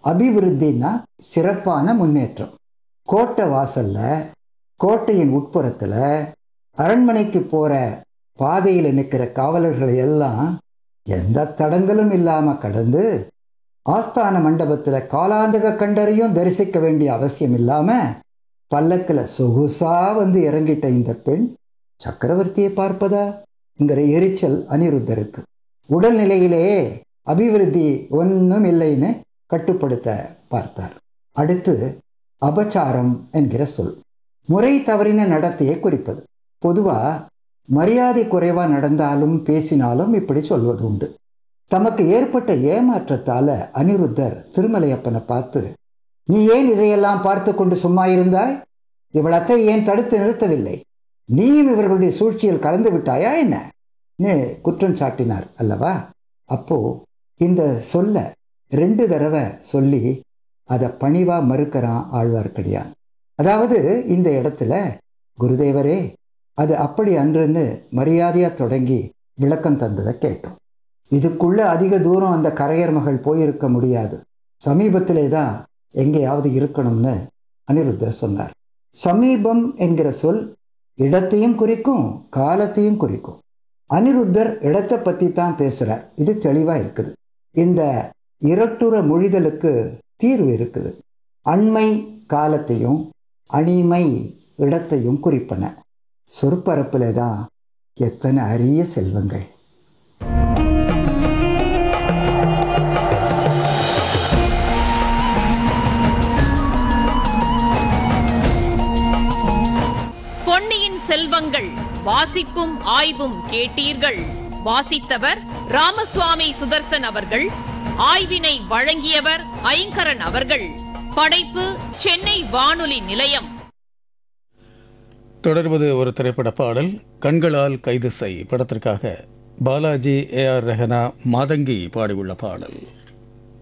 அபிவிருத்தின்னா சிறப்பான முன்னேற்றம் கோட்டை வாசல்ல கோட்டையின் உட்புறத்துல அரண்மனைக்கு போற பாதையில் நிற்கிற காவலர்களை எல்லாம் எந்த தடங்களும் இல்லாம கடந்து ஆஸ்தான மண்டபத்துல காலாந்தக கண்டரையும் தரிசிக்க வேண்டிய அவசியம் இல்லாம பல்லக்கில் சொகுசா வந்து இறங்கிட்ட இந்த பெண் சக்கரவர்த்தியை பார்ப்பதாங்கிற எரிச்சல் அனிருத்தருக்கு உடல்நிலையிலேயே அபிவிருத்தி ஒன்றும் இல்லைன்னு கட்டுப்படுத்த பார்த்தார் அடுத்து அபச்சாரம் என்கிற சொல் முறை தவறின நடத்தையை குறிப்பது பொதுவா மரியாதை குறைவா நடந்தாலும் பேசினாலும் இப்படி சொல்வது உண்டு தமக்கு ஏற்பட்ட ஏமாற்றத்தால அனிருத்தர் திருமலையப்பனை பார்த்து நீ ஏன் இதையெல்லாம் பார்த்து கொண்டு சும்மா இருந்தாய் இவளத்தை ஏன் தடுத்து நிறுத்தவில்லை நீயும் இவர்களுடைய சூழ்ச்சியில் கலந்து விட்டாயா என்ன குற்றம் சாட்டினார் அல்லவா அப்போ இந்த சொல்ல ரெண்டு தடவை சொல்லி அதை பணிவா மறுக்கிறான் ஆழ்வார்க்கடியான் அதாவது இந்த இடத்துல குருதேவரே அது அப்படி அன்றுன்னு மரியாதையா தொடங்கி விளக்கம் தந்ததை கேட்டோம் இதுக்குள்ள அதிக தூரம் அந்த கரையர் மகள் போயிருக்க முடியாது சமீபத்திலே தான் எங்கேயாவது இருக்கணும்னு அனிருத்தர் சொன்னார் சமீபம் என்கிற சொல் இடத்தையும் குறிக்கும் காலத்தையும் குறிக்கும் அனிருத்தர் இடத்தை பற்றி தான் பேசுகிறார் இது தெளிவாக இருக்குது இந்த இரட்டுற மொழிதலுக்கு தீர்வு இருக்குது அண்மை காலத்தையும் அணிமை இடத்தையும் குறிப்பன சொற்பரப்பில் தான் எத்தனை அரிய செல்வங்கள் பொன்னியின் செல்வங்கள் வாசிப்பும் ஆய்வும் கேட்டீர்கள் வாசித்தவர் ராமசுவாமி சுதர்சன் அவர்கள் ஆய்வினை வழங்கியவர் ஐங்கரன் அவர்கள் படைப்பு சென்னை வானொலி நிலையம் தொடர்வது ஒரு திரைப்பட பாடல் கண்களால் கைது செய் படத்திற்காக பாலாஜி ஏ ஆர் ரெஹனா மாதங்கி பாடியுள்ள பாடல்